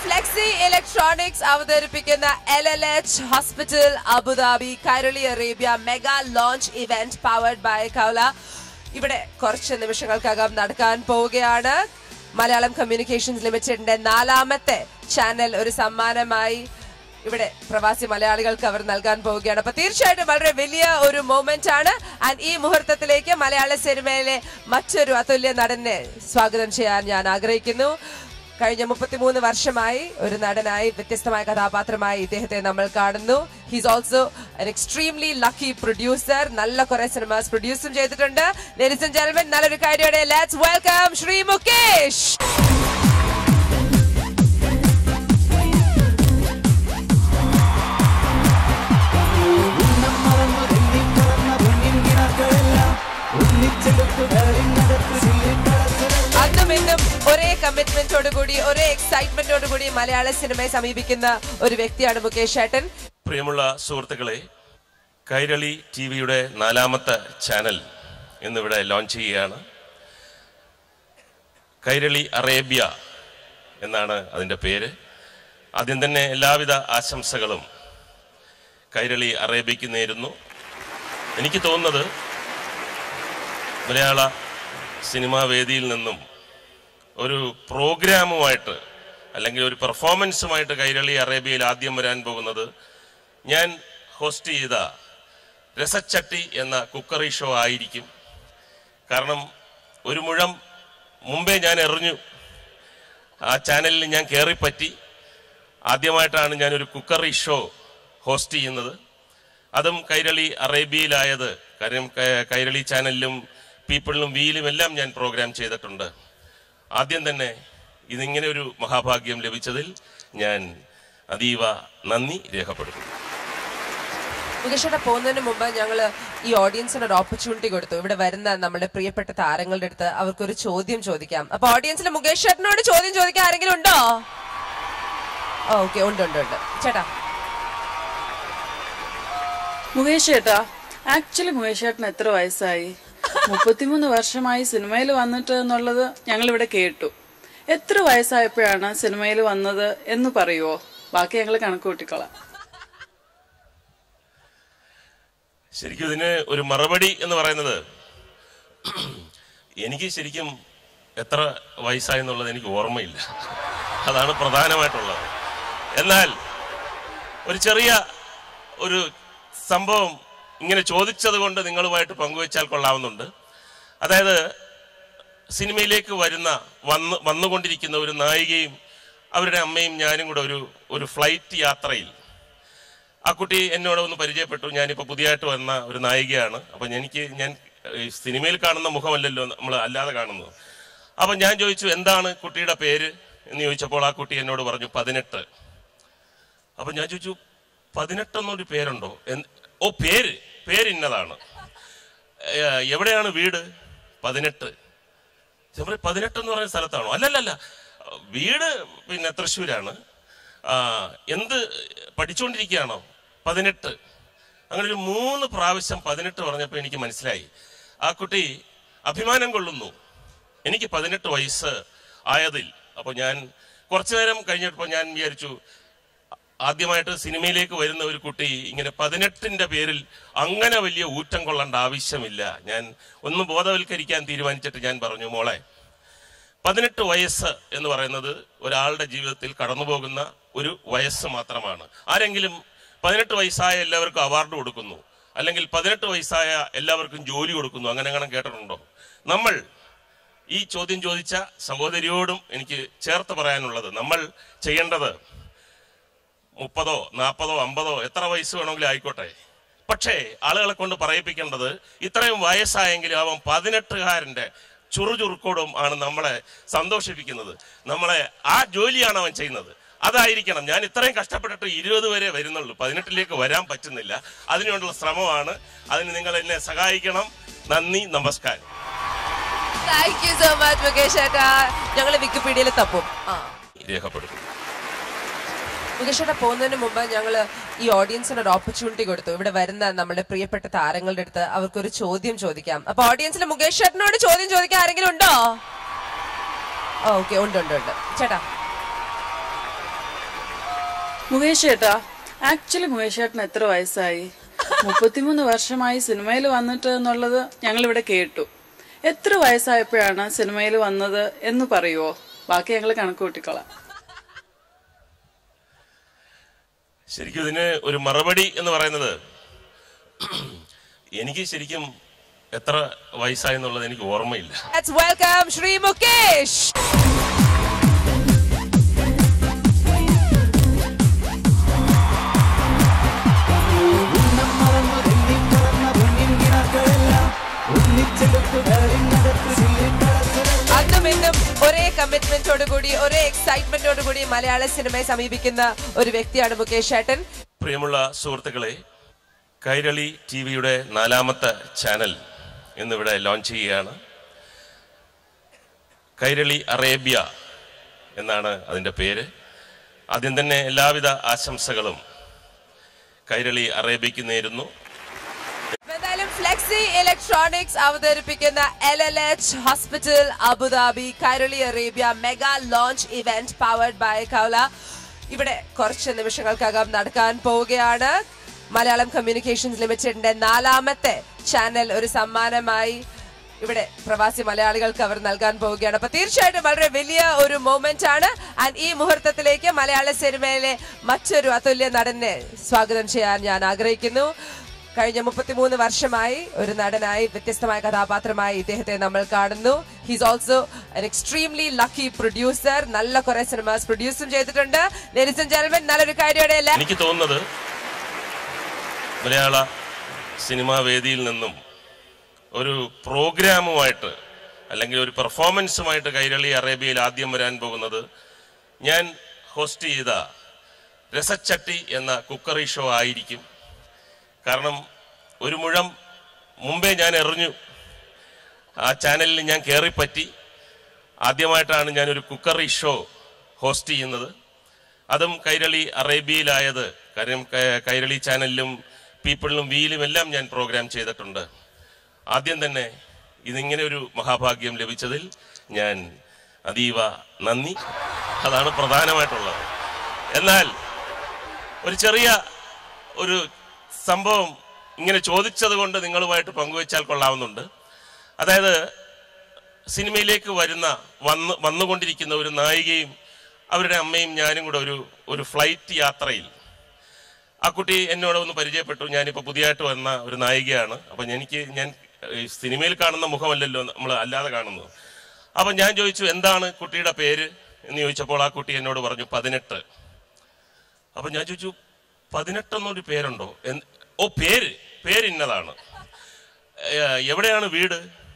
Flexi electronics അവതരിപ്പിക്കുന്ന L L H hospital Abu Dhabi Kairali Arabia mega launch event powered by കൗല ഇവിടെ കുറച്ച് നിമിഷങ്ങൾക്കകം നടക്കാൻ പോവുകയാണ് മലയാളം കമ്മ്യൂണിക്കേഷൻസ് ലിമിറ്റഡിന്റെ നാലാമത്തെ ചാനൽ ഒരു സമ്മാനമായി ഇവിടെ പ്രവാസി മലയാളികൾക്ക് അവർ നൽകാൻ പോവുകയാണ് അപ്പൊ തീർച്ചയായിട്ടും വളരെ വലിയ ഒരു മൊമെന്റ് ആണ് ആൻഡ് ഈ മുഹൂർത്തത്തിലേക്ക് മലയാള സിനിമയിലെ മറ്റൊരു അതുല്യ നടനെ സ്വാഗതം ചെയ്യാൻ ഞാൻ ആഗ്രഹിക്കുന്നു കഴിഞ്ഞ മുപ്പത്തിമൂന്ന് വർഷമായി ഒരു നടനായി വ്യത്യസ്തമായ കഥാപാത്രമായി ഇദ്ദേഹത്തെ നമ്മൾ കാണുന്നു he's also an extremely lucky producer നല്ല കുറെ സിനിമാസ് പ്രൊഡ്യൂസും ചെയ്തിട്ടുണ്ട് ലേഡീസ് ആൻഡ് ജെന്റൽമെൻ നല്ലൊരു കാര്യോടെ ലെറ്റ്സ് വെൽക്കം ശ്രീ മുകേഷ് ഉന്നം മറന്നു തെന്നിപ്പറന്ന പൊന്നിൻ കിണക്കളെല്ലാം ഒന്നിച്ചെടുത്തു വേറിനകത്ത് ചില്ലിക്കടത്തിലെല്ലാം അന്നും ഇന്നും ഒരേ കമ്മിറ്റ്മെന്റോട് കൂടി ഒരേ എക്സൈറ്റ്മെന്റോട് കൂടി മലയാള സിനിമയെ സമീപിക്കുന്ന ഒരു വ്യക്തിയാണ് മുകേഷ് ഏട്ടൻ പ്രിയമുള്ള സുഹൃത്തുക്കളെ കൈരളി ടി വിയുടെ നാലാമത്തെ ചാനൽ ഇന്നിവിടെ ലോഞ്ച് ചെയ്യുകയാണ് കൈരളി അറേബ്യ എന്നാണ് അതിൻ്റെ പേര് ആദ്യം തന്നെ എല്ലാവിധ ആശംസകളും കൈരളി അറേബ്യയ്ക്ക് നേരുന്നു എനിക്ക് തോന്നുന്നത് മലയാള സിനിമാ വേദിയിൽ നിന്നും ഒരു പ്രോഗ്രാമുമായിട്ട് അല്ലെങ്കിൽ ഒരു പെർഫോമൻസുമായിട്ട് കൈരളി അറേബ്യയിൽ ആദ്യം വരാൻ പോകുന്നത് ഞാൻ ഹോസ്റ്റ് ചെയ്ത രസച്ചട്ടി എന്ന കുക്കറി ഷോ ആയിരിക്കും കാരണം ഒരു മുഴം മുമ്പേ ഞാൻ എറിഞ്ഞു ആ ചാനലിൽ ഞാൻ കയറിപ്പറ്റി ആദ്യമായിട്ടാണ് ഞാൻ ഒരു കുക്കറി ഷോ ഹോസ്റ്റ് ചെയ്യുന്നത് അതും കൈരളി അറേബ്യയിലായത് കാര്യം ക- കൈരളി ചാനലിലും പീപ്പിളിലും വീലും എല്ലാം ഞാൻ പ്രോഗ്രാം ചെയ്തിട്ടുണ്ട് ആദ്യം തന്നെ ഇതിങ്ങനെ ഒരു മഹാഭാഗ്യം ലഭിച്ചതിൽ ഞാൻ അതീവ നന്ദി രേഖപ്പെടുത്തുന്നു മുകേഷേട്ട പോകുന്നതിന് മുമ്പ് ഞങ്ങൾ ഈ ഓഡിയൻസിന് ഒരു ഓപ്പർച്യൂണിറ്റി കൊടുത്തു ഇവിടെ വരുന്ന നമ്മുടെ പ്രിയപ്പെട്ട താരങ്ങളുടെ അടുത്ത് അവർക്കൊരു ചോദ്യം ചോദിക്കാം അപ്പൊ ഓഡിയൻസിൽ മുകേഷ് ചേട്ടനോട് ചോദ്യം ചോദിക്കാൻ ആരെങ്കിലും ഉണ്ടോ ഓക്കെ ഉണ്ട് ഉണ്ട് ഉണ്ട് ചേട്ടാ മുകേഷ് ചേട്ടാ ആക്ച്വലി മുകേഷ് ചേട്ടന് എത്ര വയസ്സായി മുപ്പത്തിമൂന്ന് വർഷമായി സിനിമയിൽ വന്നിട്ട് എന്നുള്ളത് ഞങ്ങൾ ഇവിടെ കേട്ടു എത്ര വയസ്സായപ്പോഴാണ് സിനിമയിൽ വന്നത് എന്ന് പറയുവോ ബാക്കി ഞങ്ങൾ കണക്ക് കൂട്ടിക്കോളാം ശരിക്കും ഇതിന് ഒരു മറുപടി എന്ന് പറയുന്നത് എനിക്ക് ശരിക്കും എത്ര വയസ്സായെന്നുള്ളത് എനിക്ക് ഓർമ്മയില്ല അതാണ് പ്രധാനമായിട്ടുള്ളത് എന്നാൽ ഒരു ചെറിയ ഒരു സംഭവം ഇങ്ങനെ ചോദിച്ചത് കൊണ്ട് നിങ്ങളുമായിട്ട് പങ്കുവെച്ചാൽ കൊള്ളാവുന്നുണ്ട് അതായത് സിനിമയിലേക്ക് വരുന്ന വന്ന് വന്നുകൊണ്ടിരിക്കുന്ന ഒരു നായികയും അവരുടെ അമ്മയും ഞാനും കൂടെ ഒരു ഒരു ഫ്ലൈറ്റ് യാത്രയിൽ ആ കുട്ടി എന്നോട് ഒന്ന് പരിചയപ്പെട്ടു ഞാനിപ്പോൾ പുതിയതായിട്ട് വന്ന ഒരു നായികയാണ് അപ്പം എനിക്ക് ഞാൻ ഈ സിനിമയിൽ കാണുന്ന മുഖമല്ലല്ലോ നമ്മൾ അല്ലാതെ കാണുന്നത് അപ്പം ഞാൻ ചോദിച്ചു എന്താണ് കുട്ടിയുടെ പേര് എന്ന് ചോദിച്ചപ്പോൾ ആ കുട്ടി എന്നോട് പറഞ്ഞു പതിനെട്ട് അപ്പം ഞാൻ ചോദിച്ചു പതിനെട്ടെന്നൊരു പേരുണ്ടോ എന്ന്- ഓ പേര് പേര് ഇന്നതാണ് ഏ, എവിടെയാണ് വീട് പതിനെട്ട് ഞാൻ പറയും പതിനെട്ട് എന്ന് പറയുന്ന സ്ഥലത്താണോ അല്ലല്ലല്ല വീട് പിന്നെ തൃശ്ശൂരാണ് ആ, എന്ത് പഠിച്ചുകൊണ്ടിരിക്കുകയാണോ പതിനെട്ട് അങ്ങനെ ഒരു മൂന്ന് പ്രാവശ്യം പതിനെട്ട് പറഞ്ഞപ്പോൾ എനിക്ക് മനസ്സിലായി ആ കുട്ടി അഭിമാനം കൊള്ളുന്നു എനിക്ക് പതിനെട്ട് വയസ്സ് ആയതിൽ അപ്പോൾ ഞാൻ കുറച്ചു നേരം കഴിഞ്ഞപ്പോൾ ഞാൻ വിചാരിച്ചു ആദ്യമായിട്ട് സിനിമയിലേക്ക് വരുന്ന ഒരു കുട്ടി ഇങ്ങനെ പതിനെട്ടിന്റെ പേരിൽ അങ്ങനെ വലിയ ഊറ്റം കൊള്ളേണ്ട ആവശ്യമില്ല ഞാൻ ഒന്ന് ബോധവൽക്കരിക്കാൻ തീരുമാനിച്ചിട്ട് ഞാൻ പറഞ്ഞു മോളെ പതിനെട്ട് വയസ്സ് എന്ന് പറയുന്നത് ഒരാളുടെ ജീവിതത്തിൽ കടന്നുപോകുന്ന ഒരു വയസ്സ് മാത്രമാണ് ആരെങ്കിലും പതിനെട്ട് വയസ്സായ എല്ലാവർക്കും അവാർഡ് കൊടുക്കുന്നു അല്ലെങ്കിൽ പതിനെട്ട് വയസ്സായ എല്ലാവർക്കും ജോലി കൊടുക്കുന്നു അങ്ങനെ അങ്ങനെ കേട്ടിട്ടുണ്ടോ നമ്മൾ ഈ ചോദ്യം ചോദിച്ച സഹോദരിയോടും എനിക്ക് ചേർത്ത് പറയാനുള്ളത് നമ്മൾ ചെയ്യേണ്ടത് മുപ്പതോ നാൽപ്പതോ അമ്പതോ എത്ര വയസ്സ് വേണമെങ്കിലും ആയിക്കോട്ടെ പക്ഷേ ആളുകളെ കൊണ്ട് പറയിപ്പിക്കേണ്ടത് ഇത്രയും വയസ്സായെങ്കിലും അവൻ പതിനെട്ടുകാരന്റെ ചുറുചുറുക്കോടും ആണ് നമ്മളെ സന്തോഷിപ്പിക്കുന്നത് നമ്മളെ ആ ജോലിയാണ് അവൻ ചെയ്യുന്നത് അതായിരിക്കണം ഞാൻ ഇത്രയും കഷ്ടപ്പെട്ടിട്ട് ഇരുപത് വരെ വരുന്നുള്ളൂ പതിനെട്ടിലേക്ക് വരാൻ പറ്റുന്നില്ല അതിനുവേണ്ടുള്ള ശ്രമമാണ് അതിന് നിങ്ങൾ എന്നെ സഹായിക്കണം നന്ദി നമസ്കാരം thank you so much Mukesh ചേട്ടാ ഞങ്ങൾ വിക്കിപീഡിയയിൽ തപ്പും ആ രേഖപ്പെടുത്തും മുകേഷ് ചേട്ടാ പോകുന്നതിന് മുമ്പ് ഞങ്ങൾ ഈ ഓഡിയൻസിന് ഒരു ഓപ്പർച്യൂണിറ്റി കൊടുത്തു ഇവിടെ വരുന്ന നമ്മുടെ പ്രിയപ്പെട്ട താരങ്ങളുടെ അടുത്ത് അവർക്കൊരു ചോദ്യം ചോദിക്കാം അപ്പൊ ഓഡിയൻസിൽ മുകേഷ് ചേട്ടനോട് ചോദ്യം ചോദിക്കാൻ ആരെങ്കിലും ഉണ്ടോ ഓക്കെ ഉണ്ട് ഉണ്ട് ഉണ്ട് ചേട്ടാ മുകേഷ് ചേട്ടാ ആക്ച്വലി മുകേഷ് ചേട്ടന് എത്ര വയസ്സായി മുപ്പത്തിമൂന്ന് വർഷമായി സിനിമയിൽ വന്നിട്ട് എന്നുള്ളത് ഞങ്ങൾ ഇവിടെ കേട്ടു എത്ര വയസ്സായപ്പോഴാണ് സിനിമയിൽ വന്നത് എന്ന് പറയുവോ ബാക്കി ഞങ്ങൾ കണക്ക് കൂട്ടിക്കോളാം ശരിക്കും ഇതിന് ഒരു മറുപടി എന്ന് പറയുന്നത് എനിക്ക് ശരിക്കും എത്ര വയസ്സായി എന്നുള്ളത് എനിക്ക് ഓർമ്മയില്ല Let's welcome Shri Mukesh. ഉന്നം മറന്നു തെന്നിപ്പറന്ന പൊന്നിൻ കിണക്കളെല്ലാം ഒന്നിച്ചെടുത്തു വേറിനകത്ത് ചില്ലിക്കളത്തിലെല്ലാം അന്നും ഇന്നും ഒരേ കമ്മിറ്റ്മെന്റോട് കൂടി ഒരേ എക്സൈറ്റ്മെന്റോട് കൂടി മലയാള സിനിമയെ സമീപിക്കുന്ന ഒരു വ്യക്തിയാണ് മുകേഷ് ഏട്ടൻ പ്രിയമുള്ള സുഹൃത്തുക്കളെ കൈരളി ടി വിയുടെ നാലാമത്തെ ചാനൽ ഇന്നിവിടെ ലോഞ്ച് ചെയ്യുകയാണ് കൈരളി അറേബ്യ എന്നാണ് അതിൻ്റെ പേര് ആദ്യം തന്നെ എല്ലാവിധ ആശംസകളും കൈരളി അറേബ്യയ്ക്ക് നേരുന്നു എന്തായാലും ഫ്ലെക്സി ഇലക്ട്രോണിക്സ് അവതരിപ്പിക്കുന്ന L L H hospital Abu Dhabi Kairali Arabia mega launch event powered by കൗല ഇവിടെ കുറച്ച് നിമിഷങ്ങൾക്കകം നടക്കാൻ പോവുകയാണ് മലയാളം കമ്മ്യൂണിക്കേഷൻസ് ലിമിറ്റഡിന്റെ നാലാമത്തെ ചാനൽ ഒരു സമ്മാനമായി ഇവിടെ പ്രവാസി മലയാളികൾക്ക് അവർ നൽകാൻ പോവുകയാണ് അപ്പൊ തീർച്ചയായിട്ടും വളരെ വലിയ ഒരു മൊമെന്റ് ആണ് ആൻഡ് ഈ മുഹൂർത്തത്തിലേക്ക് മലയാള സിനിമയിലെ മറ്റൊരു അതുല്യ നടനെ സ്വാഗതം ചെയ്യാൻ ഞാൻ ആഗ്രഹിക്കുന്നു കഴിഞ്ഞ മുപ്പത്തിമൂന്ന് വർഷമായി ഒരു നടനായി വ്യത്യസ്തമായ കഥാപാത്രമായി ഇദ്ദേഹത്തെ നമ്മൾ കാണുന്നു he's also an extremely lucky producer നല്ല കുറെ സിനിമാസ് പ്രൊഡ്യൂസും ചെയ്തിട്ടുണ്ട് ലേഡീസ് ആൻഡ് ജെന്റൽമെൻ നല്ലൊരു കാര്യയുടെ അല്ല എനിക്ക് തോന്നുന്നത് മലയാള സിനിമാ വേദിയിൽ നിന്നും ഒരു പ്രോഗ്രാമുമായിട്ട് അല്ലെങ്കിൽ ഒരു പെർഫോമൻസുമായിട്ട് കൈരളി അറേബ്യയിൽ ആദ്യം വരാൻ പോകുന്നത് ഞാൻ ഹോസ്റ്റ് ചെയ്ത രസച്ചട്ടി എന്ന കുക്കറി ഷോ ആയിരിക്കും കാരണം ഒരു മുഴം മുമ്പേ ഞാൻ എറിഞ്ഞു ആ ചാനലിൽ ഞാൻ കയറിപ്പറ്റി ആദ്യമായിട്ടാണ് ഞാനൊരു കുക്കറി ഷോ ഹോസ്റ്റ് ചെയ്യുന്നത് അതും കൈരളി അറേബ്യയിലായത് കാര്യം ക- കൈരളി ചാനലിലും പീപ്പിളിലും വീലും എല്ലാം ഞാൻ പ്രോഗ്രാം ചെയ്തിട്ടുണ്ട് ആദ്യം തന്നെ ഇതിങ്ങനെ ഒരു മഹാഭാഗ്യം ലഭിച്ചതിൽ ഞാൻ അതീവ നന്ദി അതാണ് പ്രധാനമായിട്ടുള്ളത് എന്നാൽ ഒരു ചെറിയ ഒരു സംഭവം ഇങ്ങനെ ചോദിച്ചത് കൊണ്ട് നിങ്ങളുമായിട്ട് പങ്കുവെച്ചാൽ കൊള്ളാവുന്നുണ്ട് അതായത് സിനിമയിലേക്ക് വരുന്ന വന്ന് വന്നുകൊണ്ടിരിക്കുന്ന ഒരു നായികയും അവരുടെ അമ്മയും ഞാനും കൂടെ ഒരു ഒരു ഫ്ലൈറ്റ് യാത്രയിൽ ആ കുട്ടി എന്നോട് ഒന്ന് പരിചയപ്പെട്ടു ഞാനിപ്പോൾ പുതിയതായിട്ട് വന്ന ഒരു നായികയാണ് അപ്പം എനിക്ക് ഞാൻ ഈ സിനിമയിൽ കാണുന്ന മുഖമല്ലല്ലോ നമ്മൾ അല്ലാതെ കാണുന്നത് അപ്പം ഞാൻ ചോദിച്ചു എന്താണ് കുട്ടിയുടെ പേര് എന്ന് ചോദിച്ചപ്പോൾ ആ കുട്ടി എന്നോട് പറഞ്ഞു പതിനെട്ട് അപ്പം ഞാൻ ചോദിച്ചു പതിനെട്ടെന്നൊരു പേരുണ്ടോ എന്ത്- ഓ പേര് പേര് ഇന്നതാണ് ഏ, എവിടെയാണ് വീട്